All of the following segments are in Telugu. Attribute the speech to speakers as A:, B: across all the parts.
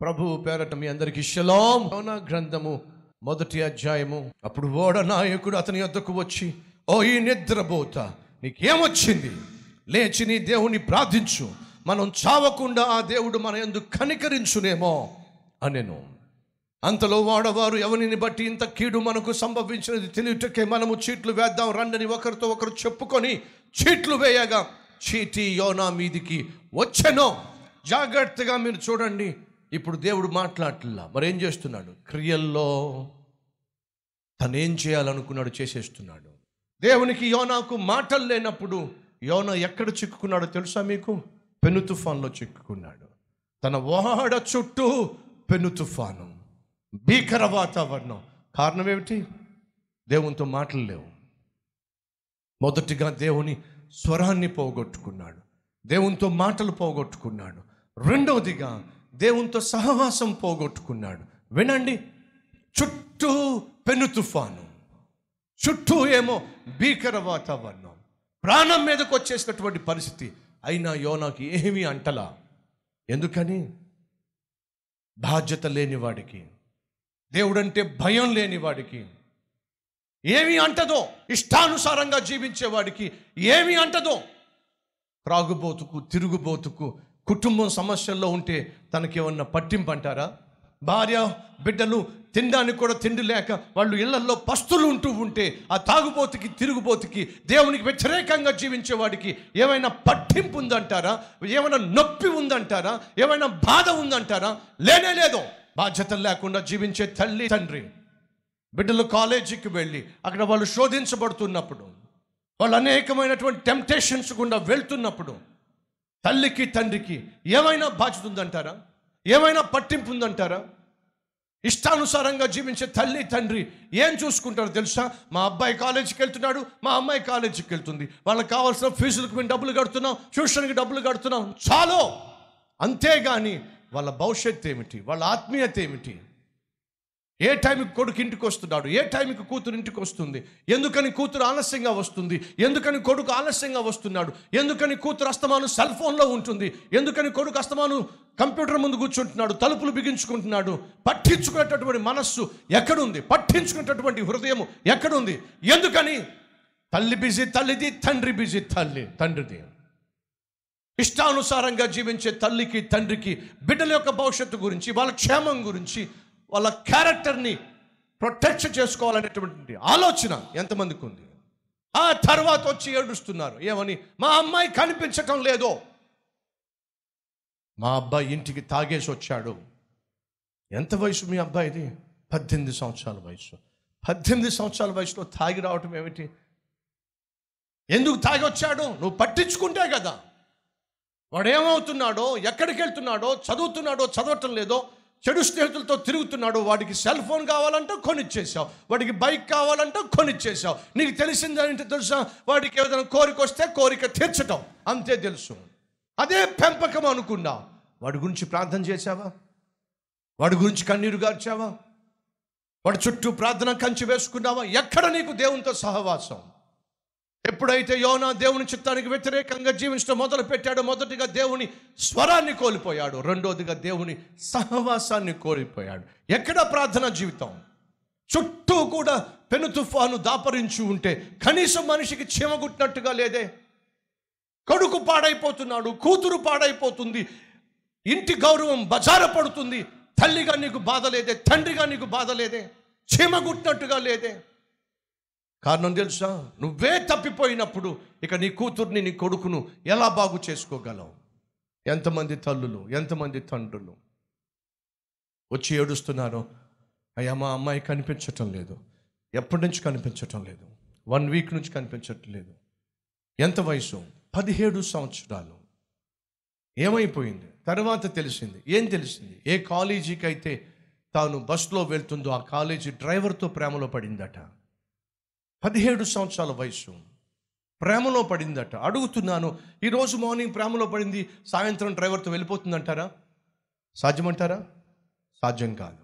A: ప్రభు పేరట మీ అందరికి షలోం యోనా గ్రంథము మొదటి అధ్యాయము అప్పుడు ఓడ నాయకుడు అతని యొద్దకు వచ్చి ఓ ఈ నిద్రపోత నీకేమొచ్చింది లేచి నీ దేవుని ప్రార్థించు మనం చావకుండా ఆ దేవుడు మన ఎందు కనికరించునేమో అనెను అంతలో వాడవారు ఎవరిని బట్టి ఇంత కీడు మనకు సంభవించినది తెలియటకే మనము చీట్లు వేద్దాం రండని ఒకరితో ఒకరు చెప్పుకొని చీట్లు వేయగా చీటి యోనా మీదికి వచ్చెనో జాగ్రత్తగా మీరు చూడండి ఇప్పుడు దేవుడు మాట్లాడట్లా మరి ఏం చేస్తున్నాడు క్రియల్లో తను ఏం చేయాలనుకున్నాడు చేసేస్తున్నాడు దేవునికి యోనాకు మాటలు లేనప్పుడు యోనా ఎక్కడ చిక్కుకున్నాడో తెలుసా మీకు పెను తుఫాన్లో చిక్కుకున్నాడు తన ఓడ చుట్టూ పెను తుఫాను భీకర వాతావరణం కారణం ఏమిటి దేవునితో మాటలు లేవు మొదటిగా దేవుని స్వరాన్ని పోగొట్టుకున్నాడు దేవునితో మాటలు పోగొట్టుకున్నాడు రెండవదిగా దేవునితో సహవాసం పోగొట్టుకున్నాడు వినండి చుట్టూ పెను తుఫాను చుట్టూ ఏమో భీకర వాతావరణం ప్రాణం మీదకు వచ్చేసినటువంటి పరిస్థితి అయినా యోనాకి ఏమీ అంటలా ఎందుకని బాధ్యత లేని వాడికి దేవుడంటే భయం లేని వాడికి ఏమి అంటదో ఇష్టానుసారంగా జీవించేవాడికి ఏమి అంటదో త్రాగుబోతుకు తిరుగుబోతుకు కుటుంబం సమస్యల్లో ఉంటే తనకేమన్నా పట్టింపు అంటారా భార్య బిడ్డలు తినడానికి కూడా తిండి లేక వాళ్ళు ఇళ్లలో పస్తులు ఉంటూ ఉంటే ఆ తాగుబోతుకి తిరుగుబోతుకి దేవునికి వ్యతిరేకంగా జీవించేవాడికి ఏమైనా పట్టింపు ఉందంటారా ఏమైనా నొప్పి ఉందంటారా ఏమైనా బాధ ఉందంటారా లేనే లేదు బాధ్యతలు లేకుండా జీవించే తల్లి తండ్రి బిడ్డలు కాలేజీకి వెళ్ళి అక్కడ వాళ్ళు శోధించబడుతున్నప్పుడు వాళ్ళు అనేకమైనటువంటి టెంప్టేషన్స్ గుండా వెళ్తున్నప్పుడు తల్లికి తండ్రికి ఏమైనా బాధ్యత ఉందంటారా ఏమైనా పట్టింపు ఉందంటారా ఇష్టానుసారంగా జీవించే తల్లి తండ్రి ఏం చూసుకుంటారో తెలుసా మా అబ్బాయి కాలేజీకి వెళ్తున్నాడు మా అమ్మాయి కాలేజీకి వెళ్తుంది వాళ్ళకి కావాల్సిన ఫీజులకు మేము డబ్బులు కడుతున్నాం ట్యూషన్కి డబ్బులు కడుతున్నాం చాలు అంతేగాని వాళ్ళ భవిష్యత్తు ఏమిటి వాళ్ళ ఆత్మీయత ఏమిటి ఏ టైంకి కొడుకు ఇంటికి వస్తున్నాడు ఏ టైంకి కూతురు ఇంటికి వస్తుంది ఎందుకని కూతురు ఆలస్యంగా వస్తుంది ఎందుకని కొడుకు ఆలస్యంగా వస్తున్నాడు ఎందుకని కూతురు అస్తమాను సెల్ ఫోన్లో ఉంటుంది ఎందుకని కొడుకు అస్తమాను కంప్యూటర్ ముందు కూర్చుంటున్నాడు తలుపులు బిగించుకుంటున్నాడు పట్టించుకునేటటువంటి మనస్సు ఎక్కడుంది పట్టించుకునేటటువంటి హృదయం ఎక్కడుంది ఎందుకని తల్లి బిజీ తల్లిది తండ్రి బిజీ తల్లి తండ్రిది ఇష్టానుసారంగా జీవించే తల్లికి తండ్రికి బిడ్డల యొక్క భవిష్యత్తు గురించి వాళ్ళ క్షేమం గురించి వాళ్ళ క్యారెక్టర్ని ప్రొటెక్ట్ చేసుకోవాలనేటువంటి ఆలోచన ఎంతమందికి ఉంది ఆ తర్వాత వచ్చి ఏడుస్తున్నారు ఏమని మా అమ్మాయి కనిపించటం లేదో మా అబ్బాయి ఇంటికి తాగేసి వచ్చాడు ఎంత వయసు మీ అబ్బాయిది పద్దెనిమిది సంవత్సరాల వయసు పద్దెనిమిది సంవత్సరాల వయసులో తాగి రావటం ఏమిటి ఎందుకు తాగి వచ్చాడు నువ్వు పట్టించుకుంటే కదా వాడు ఏమవుతున్నాడో ఎక్కడికి వెళ్తున్నాడో చదువుతున్నాడో చదవటం లేదో చెడు స్నేహితులతో తిరుగుతున్నాడు వాడికి సెల్ ఫోన్ కావాలంటే కొనిచ్చేసావు వాడికి బైక్ కావాలంటే కొనిచ్చేసావు నీకు తెలిసింది ఏంటో తెలుసా వాడికి ఏదైనా కోరిక వస్తే కోరిక తీర్చటం అంతే తెలుసు అదే పెంపకం అనుకున్నావు వాడి గురించి ప్రార్థన చేశావా వాడి గురించి కన్నీరు గార్చావా వాడి చుట్టూ ప్రార్థన కంచి వేసుకున్నావా ఎక్కడ నీకు దేవునితో సహవాసం ఎప్పుడైతే యోనా దేవుని చిత్తానికి వ్యతిరేకంగా జీవించడం మొదలు పెట్టాడో మొదటిగా దేవుని స్వరాన్ని కోల్పోయాడు రెండోదిగా దేవుని సహవాసాన్ని కోల్పోయాడు ఎక్కడ ప్రార్థన జీవితం చుట్టూ కూడా పెను తుఫాను దాపరించి ఉంటే కనీసం మనిషికి చీమగుట్టినట్టుగా లేదే కొడుకు పాడైపోతున్నాడు కూతురు పాడైపోతుంది ఇంటి గౌరవం బజార పడుతుంది తల్లిగా నీకు బాధ లేదే తండ్రిగా నీకు బాధ లేదే చీమగుట్టినట్టుగా లేదే కారణం తెలుసా నువ్వే తప్పిపోయినప్పుడు ఇక నీ కూతుర్ని నీ కొడుకును ఎలా బాగు చేసుకోగలవు ఎంతమంది తల్లులు ఎంతమంది తండ్రులు వచ్చి ఏడుస్తున్నారు అయ్యా మా అమ్మాయి కనిపించటం లేదు ఎప్పటి నుంచి కనిపించటం లేదు వన్ వీక్ నుంచి కనిపించటం లేదు ఎంత వయసు పదిహేడు సంవత్సరాలు ఏమైపోయింది తర్వాత తెలిసింది ఏం తెలిసింది ఏ కాలేజీకి అయితే తాను బస్సులో వెళ్తుందో ఆ కాలేజీ డ్రైవర్తో ప్రేమలో పడిందట పదిహేడు సంవత్సరాల వయసు ప్రేమలో పడిందట అడుగుతున్నాను ఈరోజు మార్నింగ్ ప్రేమలో పడింది సాయంత్రం డ్రైవర్తో వెళ్ళిపోతుందంటారా సాధ్యమంటారా సాధ్యం కాదు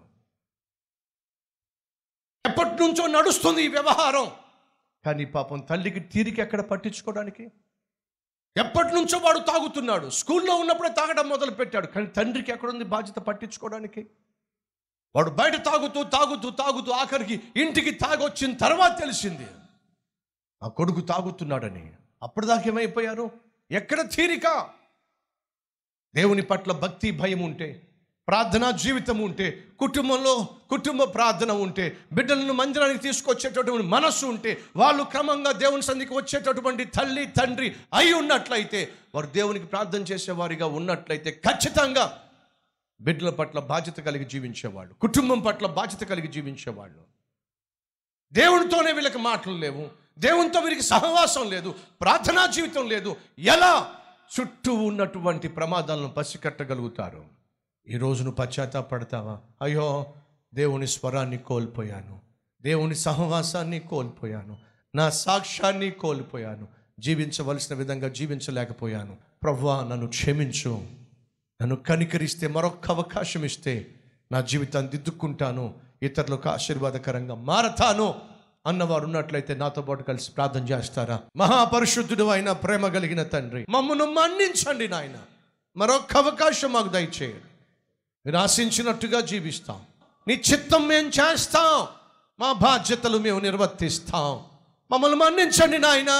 A: ఎప్పటి నుంచో నడుస్తుంది ఈ వ్యవహారం కానీ పాపం తల్లికి తీరిక ఎక్కడ పట్టించుకోవడానికి ఎప్పటి నుంచో వాడు తాగుతున్నాడు స్కూల్లో ఉన్నప్పుడే తాగడం మొదలు పెట్టాడు కానీ తండ్రికి ఎక్కడుంది బాధ్యత పట్టించుకోవడానికి వాడు బయట తాగుతూ తాగుతూ తాగుతూ ఆఖరికి ఇంటికి తాగొచ్చిన తర్వాత తెలిసింది ఆ కొడుకు తాగుతున్నాడని అప్పటిదాకా ఏమైపోయారు ఎక్కడ తీరిక దేవుని పట్ల భక్తి భయం ఉంటే ప్రార్థనా జీవితం ఉంటే కుటుంబంలో కుటుంబ ప్రార్థన ఉంటే బిడ్డలను మందిరానికి తీసుకొచ్చేటటువంటి మనస్సు ఉంటే వాళ్ళు క్రమంగా దేవుని సంధికి వచ్చేటటువంటి తల్లి తండ్రి అయి ఉన్నట్లయితే వారు దేవునికి ప్రార్థన చేసేవారిగా ఉన్నట్లయితే ఖచ్చితంగా బిడ్డల పట్ల బాధ్యత కలిగి జీవించేవాళ్ళు కుటుంబం పట్ల బాధ్యత కలిగి జీవించేవాళ్ళు దేవునితోనే వీళ్ళకి మాటలు లేవు దేవునితో వీరికి సహవాసం లేదు ప్రార్థనా జీవితం లేదు ఎలా చుట్టూ ఉన్నటువంటి ప్రమాదాలను పసికట్టగలుగుతారు ఈ రోజు నువ్వు పశ్చాత్తాపడతావా అయ్యో దేవుని స్వరాన్ని కోల్పోయాను దేవుని సహవాసాన్ని కోల్పోయాను నా సాక్ష్యాన్ని కోల్పోయాను జీవించవలసిన విధంగా జీవించలేకపోయాను ప్రభువా నన్ను క్షమించు నన్ను కనికరిస్తే మరొక అవకాశం ఇస్తే నా జీవితాన్ని దిద్దుకుంటాను ఇతరులకు ఆశీర్వాదకరంగా మారతాను అన్నవారు ఉన్నట్లయితే నాతో పాటు కలిసి ప్రార్థన చేస్తారా మహాపరిశుద్ధుడు అయిన ప్రేమ కలిగిన తండ్రి మమ్మను మన్నించండి నాయన మరొక అవకాశం మాకు దయచేయండి మీరు ఆశించినట్టుగా జీవిస్తాం నీ చిత్తం మేము చేస్తాం మా బాధ్యతలు మేము నిర్వర్తిస్తాం మమ్మల్ని మన్నించండి నాయనా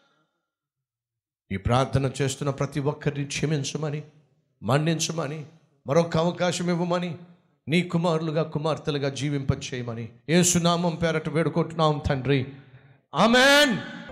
A: ఈ ప్రార్థన చేస్తున్న ప్రతి ఒక్కరిని క్షమించమని మన్నించమని మరొక అవకాశం ఇవ్వమని నీ కుమారులుగా కుమార్తెలుగా జీవింప చేయమని ఏసునామం పేరట వేడుకుంటున్నాం తండ్రి ఆమెన్